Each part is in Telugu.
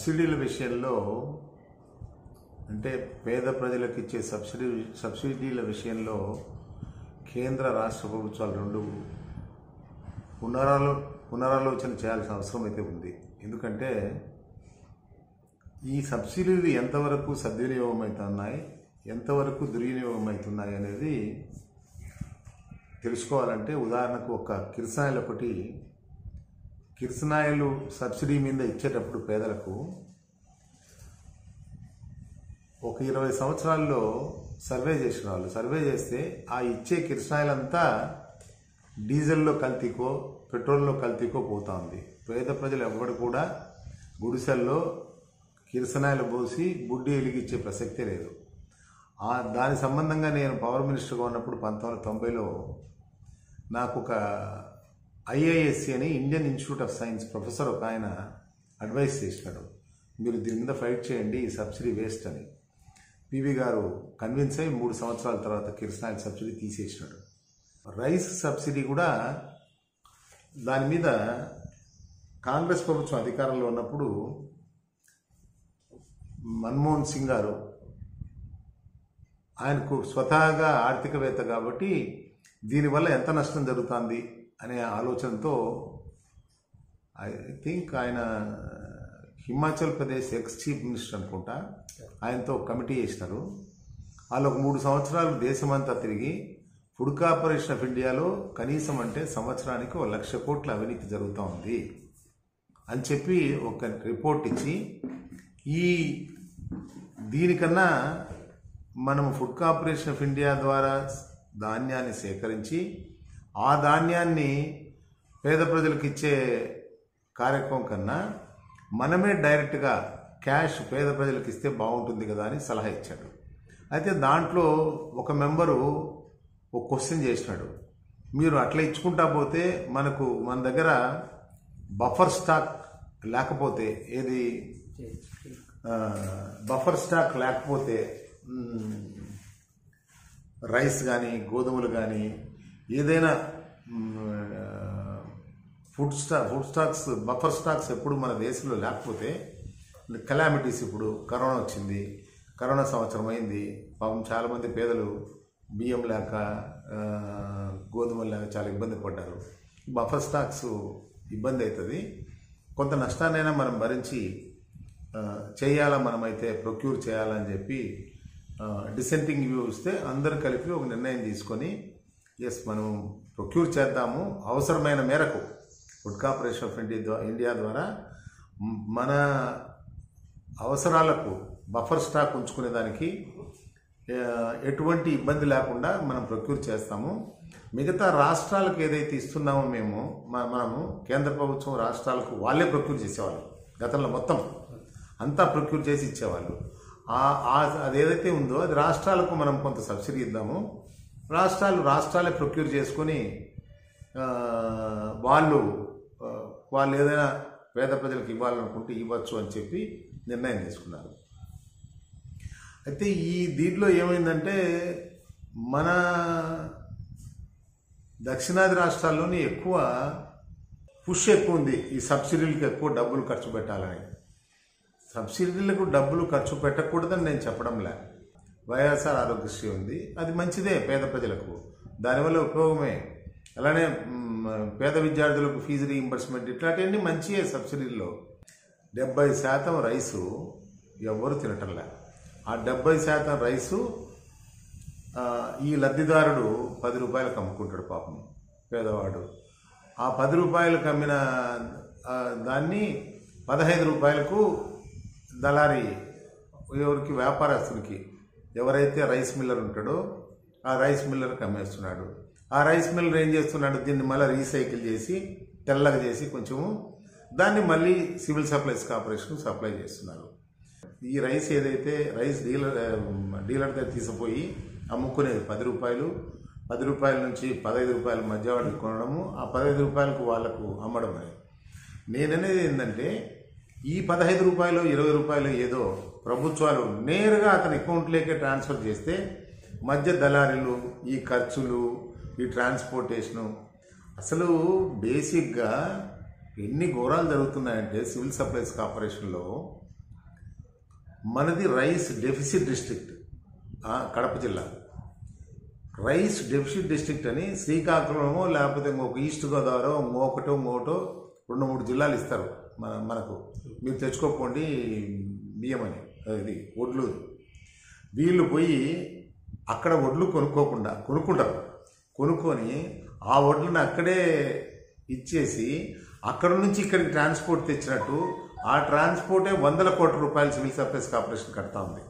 సబ్సిడీల విషయంలో అంటే పేద ప్రజలకు ఇచ్చే సబ్సిడీ సబ్సిడీల విషయంలో కేంద్ర రాష్ట్ర ప్రభుత్వాలు రెండు పునరాలో పునరాలోచన చేయాల్సిన అవసరం అయితే ఉంది ఎందుకంటే ఈ సబ్సిడీలు ఎంతవరకు సద్వినియోగం అవుతున్నాయి ఎంతవరకు దుర్వినియోగం అవుతున్నాయి అనేది తెలుసుకోవాలంటే ఉదాహరణకు ఒక కిరసాయిలు ఒకటి కిరసనాయిలు సబ్సిడీ మీద ఇచ్చేటప్పుడు పేదలకు ఒక ఇరవై సంవత్సరాల్లో సర్వే చేసిన వాళ్ళు సర్వే చేస్తే ఆ ఇచ్చే కిరసనాయిలంతా డీజిల్లో కల్తీకో పెట్రోల్లో కల్తీకో పోతా ఉంది పేద ప్రజలు ఎవ్వడు కూడా గుడిసెల్లో కిరసనాయిలు పోసి బుడ్డి వెలిగిచ్చే ప్రసక్తే లేదు ఆ దాని సంబంధంగా నేను పవర్ మినిస్టర్గా ఉన్నప్పుడు పంతొమ్మిది వందల తొంభైలో నాకు ఒక ఐఐఎస్సి అని Indian institute of science professor ఒక ఆయన అడ్వైస్ చేసినాడు మీరు దీని మీద ఫైట్ చేయండి ఈ సబ్సిడీ వేస్ట్ అని పివి గారు కన్విన్స్ అయ్యి మూడు సంవత్సరాల తర్వాత కిరసనాయిల్ సబ్సిడీ తీసేసినాడు రైస్ సబ్సిడీ కూడా దాని మీద కాంగ్రెస్ ప్రభుత్వం అధికారంలో ఉన్నప్పుడు మన్మోహన్ సింగ్ గారు ఆయనకు స్వతహాగా ఆర్థికవేత్త కాబట్టి దీనివల్ల ఎంత నష్టం జరుగుతుంది అనే ఆలోచనతో ఐ థింక్ ఆయన Himachal Pradesh ex chief minister అనుకుంటా ఆయనతో ఒక కమిటీ చేసినారు వాళ్ళు ఒక మూడు సంవత్సరాలు దేశమంతా తిరిగి ఫుడ్ కార్పొరేషన్ ఆఫ్ ఇండియాలో కనీసం అంటే సంవత్సరానికి ఒక లక్ష కోట్ల అవినీతి జరుగుతూ ఉంది అని చెప్పి ఒక రిపోర్ట్ ఇచ్చి ఈ దీనికన్నా మనం ఫుడ్ కార్పొరేషన్ ఆఫ్ ఇండియా ద్వారా ధాన్యాన్ని సేకరించి ఆ ధాన్యాన్ని పేద ప్రజలకు ఇచ్చే కార్యక్రమం కన్నా మనమే డైరెక్ట్గా క్యాష్ పేద ప్రజలకు ఇస్తే బాగుంటుంది కదా అని సలహా ఇచ్చాడు అయితే దాంట్లో ఒక మెంబరు ఒక క్వశ్చన్ చేసినాడు మీరు అట్లా ఇచ్చుకుంటా పోతే మనకు మన దగ్గర బఫర్ స్టాక్ లేకపోతే ఏది బఫర్ స్టాక్ లేకపోతే మ్, రైస్ కానీ గోధుమలు కానీ ఏదైనా మ్, ఫుడ్ స్టా ఫుడ్ స్టాక్స్ బఫర్ స్టాక్స్ ఎప్పుడు మన దేశంలో లేకపోతే కలామిటీస్ ఇప్పుడు కరోనా వచ్చింది కరోనా సంవత్సరం అయింది పాపం చాలామంది పేదలు బియ్యం లేక ఆ, గోధుమలు లేక చాలా ఇబ్బంది పడ్డారు బఫర్ స్టాక్స్ ఇబ్బంది అవుతుంది కొంత నష్టాన్నైనా మనం భరించి ఆ, చేయాలా మనమైతే ప్రొక్యూర్ చేయాలని చెప్పి డిసెంటింగ్ వ్యూ ఇస్తే అందరు కలిపి ఒక నిర్ణయం తీసుకొని ఎస్ మనం ప్రొక్యూర్ చేద్దాము అవసరమైన మేరకు ఫుడ్ కార్పొరేషన్ ఆఫ్ ఇండియా ద్వా- ఇండియా ద్వారా మ్, మన అవసరాలకు బఫర్ స్టాక్ ఉంచుకునే దానికి ఆ, ఎటువంటి ఇబ్బంది లేకుండా మనం ప్రొక్యూర్ చేస్తాము మిగతా రాష్ట్రాలకు ఏదైతే ఇస్తున్నామో మేము మ- మనము కేంద్ర ప్రభుత్వం రాష్ట్రాలకు వాళ్ళే ప్రొక్యూర్ చేసేవాళ్ళు గతంలో మొత్తం అంతా ప్రొక్యూర్ చేసి ఇచ్చేవాళ్ళు ఆ- ఆ- అది ఏదైతే ఉందో అది రాష్ట్రాలకు మనం కొంత సబ్సిడీ ఇద్దాము రాష్ట్రాలు రాష్ట్రాలే ప్రొక్యూర్ చేసుకొని ఆ, వాళ్ళు ఆ, వాళ్ళు ఏదైనా పేద ప్రజలకు ఇవ్వాలనుకుంటే ఇవ్వచ్చు అని చెప్పి నిర్ణయం తీసుకున్నారు అయితే ఈ దీంట్లో ఏమైందంటే మన దక్షిణాది రాష్ట్రాల్లోనే ఎక్కువ పుష్ ఎక్కువ ఉంది ఈ సబ్సిడీలకు ఎక్కువ డబ్బులు ఖర్చు పెట్టాలని సబ్సిడీలకు డబ్బులు ఖర్చు పెట్టకూడదని నేను చెప్పడంలే వైఎస్ఆర్ ఆరోగ్యశ్రీ ఉంది అది మంచిదే పేద ప్రజలకు దానివల్ల ఉపయోగమే అలానే మ్, పేద విద్యార్థులకు ఫీజు రీయింబర్స్మెంట్ ఇట్లాంటివన్నీ మంచియే సబ్సిడీల్లో డెబ్బై శాతం రైసు ఎవ్వరు తినటంలే ఆ డెబ్బై శాతం రైసు ఆ, ఈ లబ్ధిదారుడు పది రూపాయలకు అమ్ముకుంటాడు పాపం పేదవాడు ఆ పది రూపాయలకు అమ్మిన ఆ, దాన్ని పదహైదు రూపాయలకు దళారి ఎవరికి వ్యాపారస్తునికి ఎవరైతే రైస్ మిల్లర్ ఉంటాడో ఆ రైస్ మిల్లర్కి అమ్మేస్తున్నాడు ఆ రైస్ మిల్లర్ ఏం చేస్తున్నాడు దీన్ని మళ్ళీ రీసైకిల్ చేసి తెల్లగా చేసి కొంచెము దాన్ని మళ్ళీ సివిల్ సప్లైస్ కార్పొరేషన్ సప్లై చేస్తున్నారు ఈ రైస్ ఏదైతే రైస్ డీలర్ డీలర్ దగ్గర తీసుకుపోయి అమ్ముకునేది పది రూపాయలు పది రూపాయల నుంచి పదహైదు రూపాయల మధ్య వాడికి కొనడము ఆ పదహైదు రూపాయలకు వాళ్ళకు అమ్మడం అనేది నేననేది ఏంటంటే ఈ పదహైదు రూపాయలు ఇరవై రూపాయలు ఏదో ప్రభుత్వాలు నేరుగా అతని అకౌంట్లోకే ట్రాన్స్ఫర్ చేస్తే మధ్య దళారీలు ఈ ఖర్చులు ఈ ట్రాన్స్పోర్టేషను అసలు బేసిక్గా ఎన్ని ఘోరాలు జరుగుతున్నాయంటే సివిల్ సప్లైస్ కార్పొరేషన్లో మనది రైస్ డెఫిసిట్ డిస్ట్రిక్ట్ ఆ, కడప జిల్లా రైస్ డెఫిసిట్ డిస్ట్రిక్ట్ అని శ్రీకాకుళమో లేకపోతే ఇంకొక ఈస్ట్ గోదావరి ఇంకొకటో ఇంకొకటో రెండు మూడు జిల్లాలు ఇస్తారు మన మనకు మీరు తెచ్చుకోకండి బియ్యం అని ఇది ఒడ్లు వీళ్ళు పోయి అక్కడ వడ్లు కొనుక్కోకుండా కొనుక్కుంటారు కొనుక్కొని ఆ వడ్లను అక్కడే ఇచ్చేసి అక్కడ నుంచి ఇక్కడికి ట్రాన్స్పోర్ట్ తెచ్చినట్టు ఆ ట్రాన్స్పోర్టే వందల కోట్ల రూపాయలు సివిల్ సప్లైస్ కార్పొరేషన్ కడతా ఉంది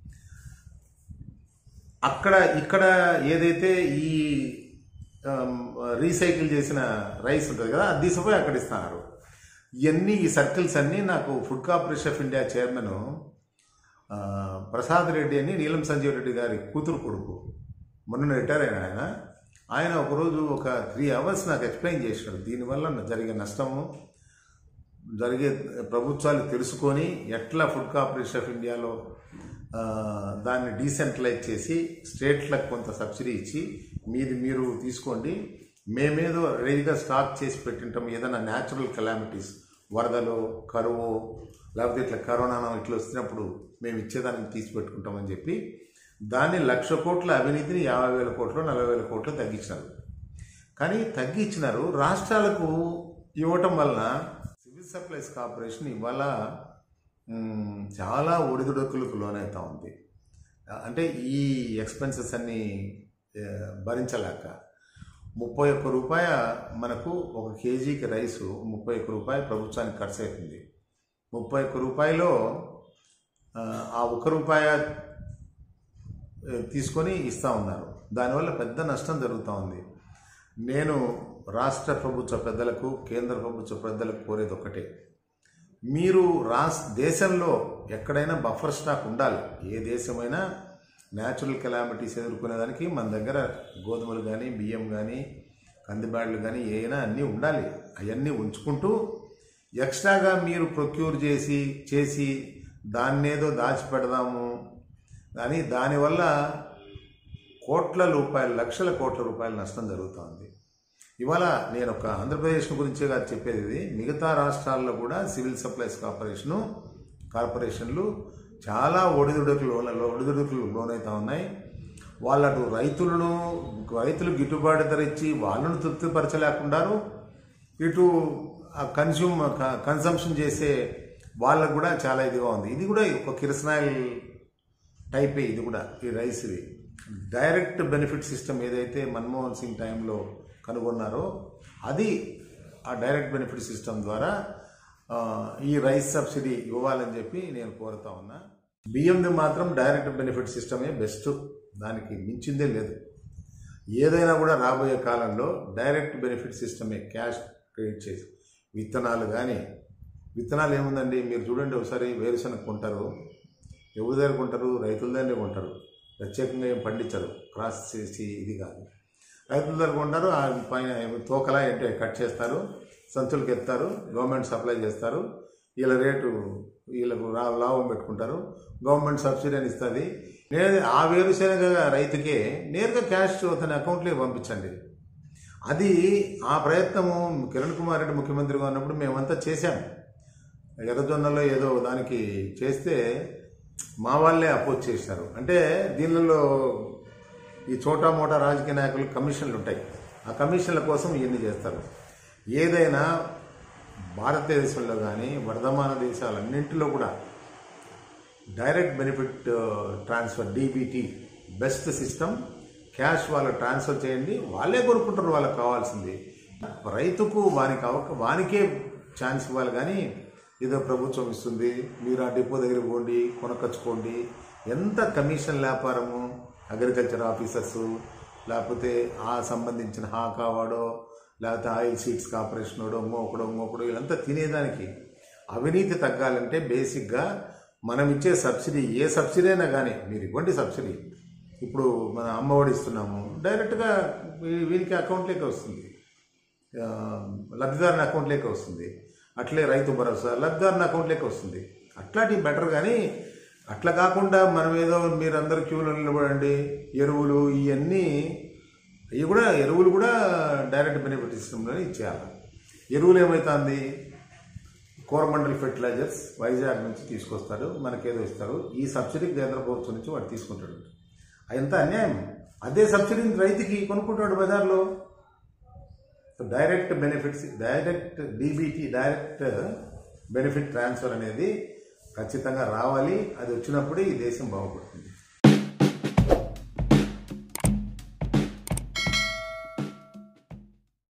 అక్కడ ఇక్కడ ఏదైతే ఈ ఆమ్, రీసైకిల్ చేసిన రైస్ ఉంటుంది కదా అది తీసుకుపోయి అక్కడ ఇస్తున్నారు ఇవన్నీ ఈ సర్కిల్స్ అన్నీ నాకు food corporation of India chairman ఆ, ప్రసాద్ రెడ్డి అని నీలం సంజీవ్ రెడ్డి గారి కూతురు కొడుకు మొన్న రిటైర్ అయిన ఆయన ఆయన ఒకరోజు ఒక త్రీ అవర్స్ నాకు ఎక్స్ప్లెయిన్ చేశాడు దీనివల్ల జరిగే నష్టము జరిగే ప్రభుత్వాలు తెలుసుకొని ఎట్లా ఫుడ్ కార్పొరేషన్ ఆఫ్ ఇండియాలో ఆ, దాన్ని డీసెంట్రలైజ్ చేసి స్టేట్లకు కొంత సబ్సిడీ ఇచ్చి మీది మీరు తీసుకోండి మేమేదో రెడీగా స్టాక్ చేసి పెట్టింటాం ఏదైనా న్యాచురల్ కెలామిటీస్ వరదలు కరువు లేకపోతే ఇట్లా కరోనా ఇట్లా వచ్చినప్పుడు మేము ఇచ్చేదానికి తీసి పెట్టుకుంటామని చెప్పి దాన్ని లక్ష కోట్ల అవినీతిని యాభై వేల కోట్లు నలభై వేల కోట్లు తగ్గించినారు కానీ తగ్గించినారు రాష్ట్రాలకు ఇవ్వటం వలన సివిల్ సప్లైస్ కార్పొరేషన్ ఇవాళ మ్, చాలా ఒడిదుడుకులకు లోనవుతా ఉంది అంటే ఈ ఎక్స్పెన్సెస్ అన్ని ఆ, భరించలేక ముప్పై ఒక్క రూపాయ మనకు ఒక కేజీకి రైసు ముప్పై ఒక్క రూపాయ ప్రభుత్వానికి ఖర్చు అవుతుంది ముప్పై ఒక్క రూపాయలో ఆ, ఆ ఒక్క రూపాయ తీసుకొని ఇస్తూ ఉన్నారు దానివల్ల పెద్ద నష్టం జరుగుతూ ఉంది నేను రాష్ట్ర ప్రభుత్వ పెద్దలకు కేంద్ర ప్రభుత్వ పెద్దలకు కోరేది ఒకటే మీరు రాస్ దేశంలో ఎక్కడైనా బఫర్ స్టాక్ ఉండాలి ఏ దేశమైనా న్యాచురల్ కెలామిటీస్ ఎదుర్కొనేదానికి మన దగ్గర గోధుమలు కానీ బియ్యం కానీ కందిబ్యాడ్లు కానీ ఏమైనా అన్నీ ఉండాలి అవన్నీ ఉంచుకుంటూ ఎక్స్ట్రాగా మీరు ప్రొక్యూర్ చేసి చేసి దాన్నేదో దాచిపెడదాము కానీ దానివల్ల కోట్ల రూపాయలు లక్షల కోట్ల రూపాయల నష్టం జరుగుతోంది ఇవాళ నేను ఒక ఆంధ్రప్రదేశ్ గురించే కాదు చెప్పేది ఇది మిగతా రాష్ట్రాల్లో కూడా సివిల్ సప్లైస్ కార్పొరేషను కార్పొరేషన్లు చాలా ఒడిదుడుకులు ఒడిదుడుకులు లోనవుతా ఉన్నాయి వాళ్ళటు రైతులను రైతులు గిట్టుబాటు ధర ఇచ్చి వాళ్ళను తృప్తిపరచలేకున్నారు ఇటు కన్స్యూమ్ కన్సంప్షన్ చేసే వాళ్ళకు కూడా చాలా ఇదిగా ఉంది ఇది కూడా ఒక కిరసనాయిల్ టైపే ఇది కూడా ఈ రైస్ ఇది డైరెక్ట్ బెనిఫిట్ సిస్టమ్ ఏదైతే మన్మోహన్ సింగ్ టైంలో కనుగొన్నారో అది ఆ డైరెక్ట్ బెనిఫిట్ సిస్టమ్ ద్వారా ఆ, ఈ రైస్ సబ్సిడీ ఇవ్వాలని చెప్పి నేను కోరుతా ఉన్నా బియ్యంది మాత్రం డైరెక్ట్ బెనిఫిట్ సిస్టమే బెస్ట్ దానికి మించిందే లేదు ఏదైనా కూడా రాబోయే కాలంలో డైరెక్ట్ బెనిఫిట్ సిస్టమే క్యాష్ క్రెడిట్ చేసి విత్తనాలు కానీ విత్తనాలు ఏముందండి మీరు చూడండి ఒకసారి వేరుశనగ కొంటారు ఎవరి దగ్గర కొంటారు రైతుల దగ్గరే కొంటారు ప్రత్యేకంగా ఏం పండించరు క్రాస్ చేసి ఇది కాదు రైతుల దగ్గర కొంటారు ఆ పైన తోకలా ఏంటో కట్ చేస్తారు సంచులకు ఎత్తారు గవర్నమెంట్ సప్లై చేస్తారు వీళ్ళ రేటు వీళ్ళకు రా లాభం పెట్టుకుంటారు గవర్నమెంట్ సబ్సిడీ అని ఇస్తుంది నేను ఆ వేరుశనగ రైతుకే నేరుగా క్యాష్ అతని అకౌంట్లోకి పంపించండి అది ఆ ప్రయత్నము కిరణ్ కుమార్ రెడ్డి ముఖ్యమంత్రిగా ఉన్నప్పుడు మేమంతా చేశాం ఎర్రజొన్నలో ఏదో దానికి చేస్తే మా వాళ్ళే అపోజ్ చేశారు అంటే దీనిలో ఈ చోటా మోటా రాజకీయ నాయకులు కమిషన్లు ఉంటాయి ఆ కమిషన్ల కోసం ఇవన్నీ చేస్తారు ఏదైనా భారతదేశంలో కానీ వర్ధమాన దేశాలన్నింటిలో కూడా direct benefit transfer DBT best system cash వాళ్ళకి ట్రాన్స్ఫర్ చేయండి వాళ్ళే కొనుక్కుంటారు వాళ్ళకి కావాల్సింది రైతుకు వానికి అవక వానికే ఛాన్స్ ఇవ్వాలి కానీ ఏదో ప్రభుత్వం ఇస్తుంది మీరు ఆ డిపో దగ్గర పోండి కొనకొచ్చుకోండి ఎంత కమిషన్ వ్యాపారము అగ్రికల్చర్ ఆఫీసర్సు లేకపోతే ఆ సంబంధించిన హాకా వాడో లేకపోతే ఆయిల్ సీడ్స్ కార్పొరేషన్ వాడో మోకడో మోకడో వీళ్ళంతా తినేదానికి అవినీతి తగ్గాలంటే బేసిక్గా మనం ఇచ్చే సబ్సిడీ ఏ సబ్సిడీ అయినా కానీ మీరు ఇవ్వండి సబ్సిడీ ఇప్పుడు మన అమ్మఒడి ఇస్తున్నాము డైరెక్ట్గా వీ- వీనికి అకౌంట్లోకి వస్తుంది ఆ, లబ్ధిదారుని అకౌంట్లోకి వస్తుంది అట్లే రైతు భరోసా లబ్ధిదారుని అకౌంట్లోకి వస్తుంది అట్లాంటివి బెటర్ కానీ అట్లా కాకుండా మనం ఏదో మీరందరూ క్యూలో నిలబడండి ఎరువులు ఇవన్నీ ఇవి కూడా ఎరువులు కూడా డైరెక్ట్ బెనిఫిట్ సిస్టంలోనే ఇచ్చేయాలి ఎరువులు ఏమవుతుంది కోరమండల్ ఫెర్టిలైజర్స్ వైజాగ్ నుంచి తీసుకొస్తాడు మనకేదో ఇస్తారు ఈ సబ్సిడీ కేంద్ర ప్రభుత్వం నుంచి వాడు తీసుకుంటాడు ఎంత అన్యాయం అదే సబ్సిడీని రైతుకి కొనుక్కుంటాడు బజార్లో direct benefits direct DBT direct benefit transfer అనేది ఖచ్చితంగా రావాలి అది వచ్చినప్పుడే ఈ దేశం బాగుపడుతుంది